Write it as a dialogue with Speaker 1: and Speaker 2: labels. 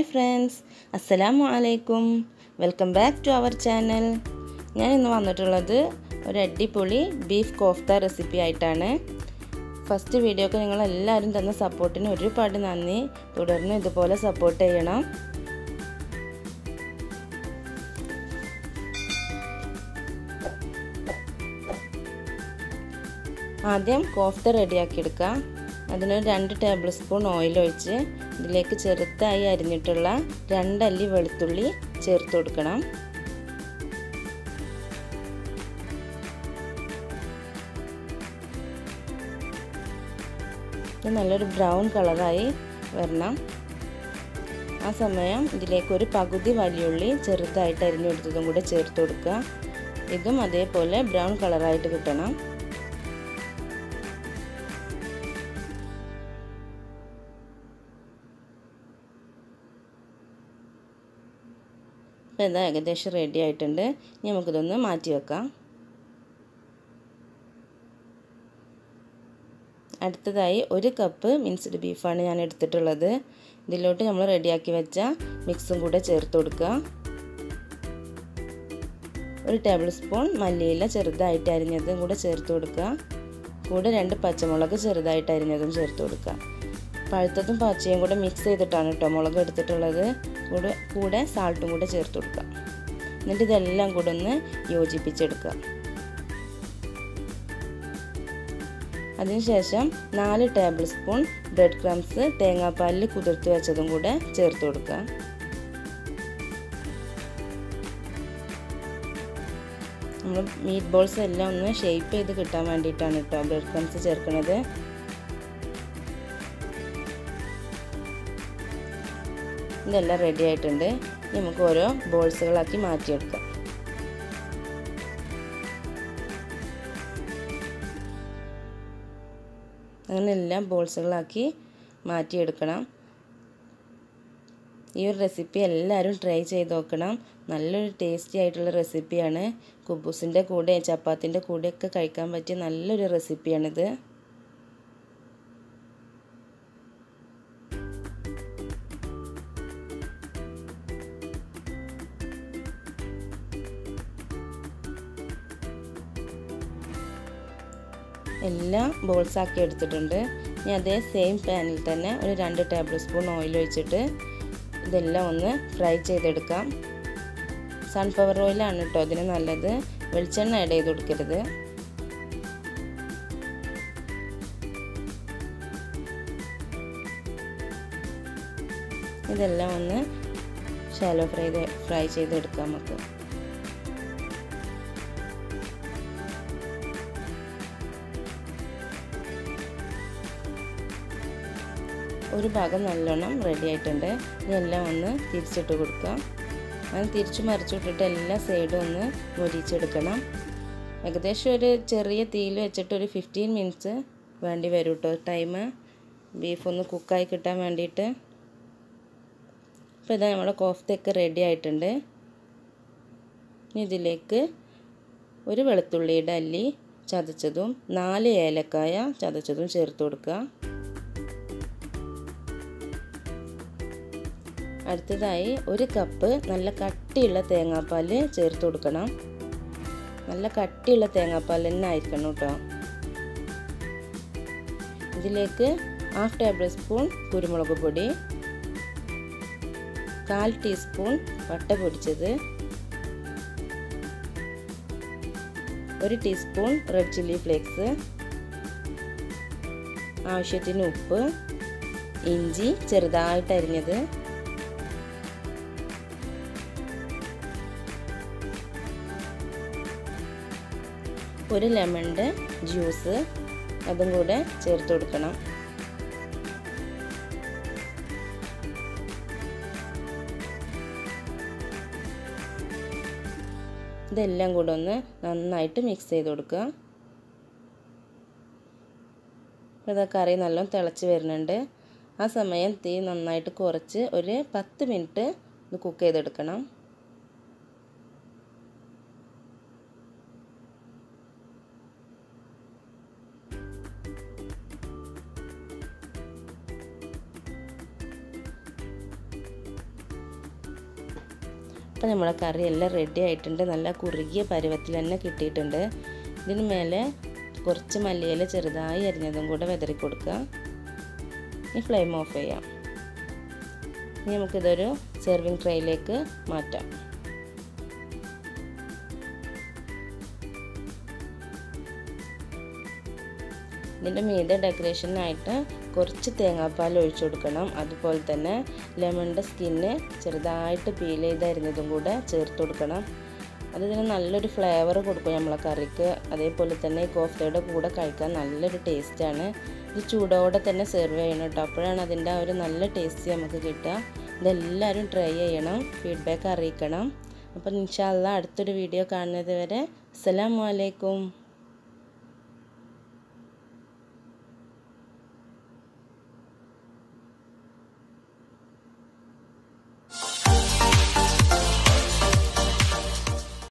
Speaker 1: hi friends അസ്സലാമു അലൈക്കും welcome back to our channel ഞാൻ ഇന്ന് വന്നിട്ടുള്ളത് ഒരു അടിപൊളി ബീഫ് കോഫ്ത റെസിപ്പി ആയിട്ടാണ് ഫസ്റ്റ് വീഡിയോക്ക് നിങ്ങൾ എല്ലാവരും തന്ന സപ്പോർട്ടിന് ഒരുപാട് നന്ദി തുടർന്ന് ഇതുപോലെ സപ്പോർട്ട് ചെയ്യണം ആദ്യം കോഫ്ത റെഡിയാക്കി എടുക്കാം അതിനൊരു രണ്ട് ടേബിൾ സ്പൂൺ ഓയിൽ ഒഴിച്ച് ഇതിലേക്ക് ചെറുതായി അരിഞ്ഞിട്ടുള്ള രണ്ടല്ലി വെളുത്തുള്ളി ചേർത്ത് കൊടുക്കണം ഇത് നല്ലൊരു ബ്രൗൺ കളറായി വരണം ആ സമയം ഇതിലേക്ക് ഒരു പകുതി വലിയുള്ളി ചെറുതായിട്ട് അരിഞ്ഞെടുത്തതും കൂടെ ചേർത്ത് കൊടുക്കുക ഇതും അതേപോലെ ബ്രൗൺ കളറായിട്ട് കിട്ടണം അപ്പോൾ ഇതാ ഏകദേശം റെഡി ആയിട്ടുണ്ട് ഇനി നമുക്കിതൊന്ന് മാറ്റി വെക്കാം അടുത്തതായി ഒരു കപ്പ് മിൻസ്ഡ് ബീഫാണ് ഞാൻ എടുത്തിട്ടുള്ളത് ഇതിലോട്ട് നമ്മൾ റെഡിയാക്കി വെച്ച മിക്സും കൂടെ ചേർത്ത് കൊടുക്കുക ഒരു ടേബിൾ സ്പൂൺ മല്ലിയില ചെറുതായിട്ട് അരിഞ്ഞതും കൂടെ ചേർത്ത് കൊടുക്കുക കൂടെ രണ്ട് പച്ചമുളക് ചെറുതായിട്ട് അരിഞ്ഞതും ചേർത്ത് കൊടുക്കുക പഴുത്തതും പച്ചയും കൂടെ മിക്സ് ചെയ്തിട്ടാണ് കേട്ടോ മുളക് എടുത്തിട്ടുള്ളത് കൂടെ കൂടെ സാൾട്ടും കൂടെ ചേർത്ത് കൊടുക്കുക എന്നിട്ട് ഇതെല്ലാം കൂടെ ഒന്ന് യോജിപ്പിച്ചെടുക്കുക അതിനുശേഷം നാല് ടേബിൾ സ്പൂൺ ബ്രെഡ് ക്രംസ് തേങ്ങാപ്പാലിൽ കുതിർത്ത് വെച്ചതും കൂടെ ചേർത്ത് കൊടുക്കുക നമ്മൾ മീറ്റ് ബോൾസ് എല്ലാം ഒന്ന് ഷേപ്പ് ചെയ്ത് കിട്ടാൻ വേണ്ടിയിട്ടാണ് കേട്ടോ ബ്രെഡ് ക്രംസ് ചേർക്കുന്നത് ഇതെല്ലാം റെഡി ആയിട്ടുണ്ട് നമുക്ക് ഓരോ ബോൾസുകളാക്കി മാറ്റിയെടുക്കാം അങ്ങനെ എല്ലാം ബോൾസുകളാക്കി മാറ്റിയെടുക്കണം ഈ ഒരു റെസിപ്പി എല്ലാവരും ട്രൈ ചെയ്ത് നോക്കണം നല്ലൊരു ടേസ്റ്റി ആയിട്ടുള്ള റെസിപ്പിയാണ് കുബൂസിൻ്റെ കൂടെ ചപ്പാത്തിൻ്റെ കൂടെയൊക്കെ കഴിക്കാൻ പറ്റിയ നല്ലൊരു റെസിപ്പിയാണിത് എല്ലാം ബോൾസ് ആക്കി എടുത്തിട്ടുണ്ട് ഇനി അതേ സെയിം പാനിൽ തന്നെ ഒരു രണ്ട് ടേബിൾ സ്പൂൺ ഓയിൽ ഒഴിച്ചിട്ട് ഇതെല്ലാം ഒന്ന് ഫ്രൈ ചെയ്തെടുക്കാം സൺഫ്ലവർ ഓയിലാണ് കേട്ടോ അതിന് നല്ലത് വെളിച്ചെണ്ണ ആഡ് ചെയ്ത് കൊടുക്കരുത് ഇതെല്ലാം ഒന്ന് ഷാലോ ഫ്രൈ ഫ്രൈ ചെയ്തെടുക്കാം നമുക്ക് ഒരു ഭാഗം നല്ലോണം റെഡി ആയിട്ടുണ്ട് ഇതെല്ലാം ഒന്ന് തിരിച്ചിട്ട് കൊടുക്കാം അങ്ങനെ തിരിച്ചു മറിച്ചിട്ടിട്ട് എല്ലാ സൈഡും ഒന്ന് മൊരിച്ചെടുക്കണം ഏകദേശം ഒരു ചെറിയ തീയിൽ വെച്ചിട്ട് ഒരു ഫിഫ്റ്റീൻ മിനിറ്റ്സ് വേണ്ടി വരും കേട്ടോ ടൈം ബീഫ് ഒന്ന് കുക്കായി കിട്ടാൻ വേണ്ടിയിട്ട് അപ്പോൾ ഇതാ നമ്മുടെ കോഫ്തയൊക്കെ റെഡി ആയിട്ടുണ്ട് ഇനി ഇതിലേക്ക് ഒരു വെളുത്തുള്ളിയുടെ അല്ലി ചതച്ചതും നാല് ഏലക്കായ ചതച്ചതും ചേർത്ത് കൊടുക്കുക അടുത്തതായി ഒരു കപ്പ് നല്ല കട്ടിയുള്ള തേങ്ങാപ്പാൽ ചേർത്ത് കൊടുക്കണം നല്ല കട്ടിയുള്ള തേങ്ങാപ്പാൽ തന്നെ ആയിരിക്കണം കേട്ടോ ഇതിലേക്ക് ഹാഫ് ടേബിൾ സ്പൂൺ കുരുമുളക് പൊടി കാൽ ടീസ്പൂൺ വട്ട പൊടിച്ചത് ഒരു ടീസ്പൂൺ റെഡ് ചില്ലി ഫ്ലേക്സ് ആവശ്യത്തിന് ഉപ്പ് ഇഞ്ചി ചെറുതായിട്ട് അരിഞ്ഞത് ഒരു ലെമണിൻ്റെ ജ്യൂസ് അതും കൂടെ ചേർത്ത് കൊടുക്കണം ഇതെല്ലാം കൂടെ ഒന്ന് നന്നായിട്ട് മിക്സ് ചെയ്ത് കൊടുക്കുക ഇതാ കറി നല്ല തിളച്ച് വരുന്നുണ്ട് ആ സമയം തീ നന്നായിട്ട് കുറച്ച് ഒരു പത്ത് മിനിറ്റ് ഇത് കുക്ക് ചെയ്തെടുക്കണം അപ്പോൾ നമ്മുടെ കറി എല്ലാം റെഡി ആയിട്ടുണ്ട് നല്ല കുറുകിയ പരുവത്തിൽ തന്നെ കിട്ടിയിട്ടുണ്ട് ഇതിന് മേലെ കുറച്ച് മല്ലിയില ചെറുതായി അരിഞ്ഞതും കൂടെ വിതറി കൊടുക്കുക ഇനി ഫ്ലെയിം ഓഫ് ചെയ്യാം ഇനി നമുക്കിതൊരു സെർവിങ് ട്രേയിലേക്ക് മാറ്റാം ഇതിൻ്റെ മീതെ ഡെക്കറേഷനായിട്ട് കുറച്ച് തേങ്ങാപ്പാൽ ഒഴിച്ചു കൊടുക്കണം അതുപോലെ തന്നെ ലെമണിൻ്റെ സ്കിന്ന് ചെറുതായിട്ട് പീൽ ചെയ്ത് അരിഞ്ഞതും കൂടെ ചേർത്ത് കൊടുക്കണം അത് ഇതിന് നല്ലൊരു ഫ്ലേവർ കൊടുക്കും നമ്മളെ കറിക്ക് അതേപോലെ തന്നെ ഈ കോഫ്തയുടെ കൂടെ കഴിക്കാൻ നല്ലൊരു ടേസ്റ്റാണ് ഇത് ചൂടോടെ തന്നെ സെർവ് ചെയ്യണം കേട്ടോ അപ്പോഴാണ് അതിൻ്റെ ആ ഒരു നല്ല ടേസ്റ്റ് നമുക്ക് കിട്ടുക ഇതെല്ലാവരും ട്രൈ ചെയ്യണം ഫീഡ്ബാക്ക് അറിയിക്കണം അപ്പം ഇൻഷാല്ല അടുത്തൊരു വീഡിയോ കാണുന്നത് വരെ അസ്സലാമു അലൈക്കും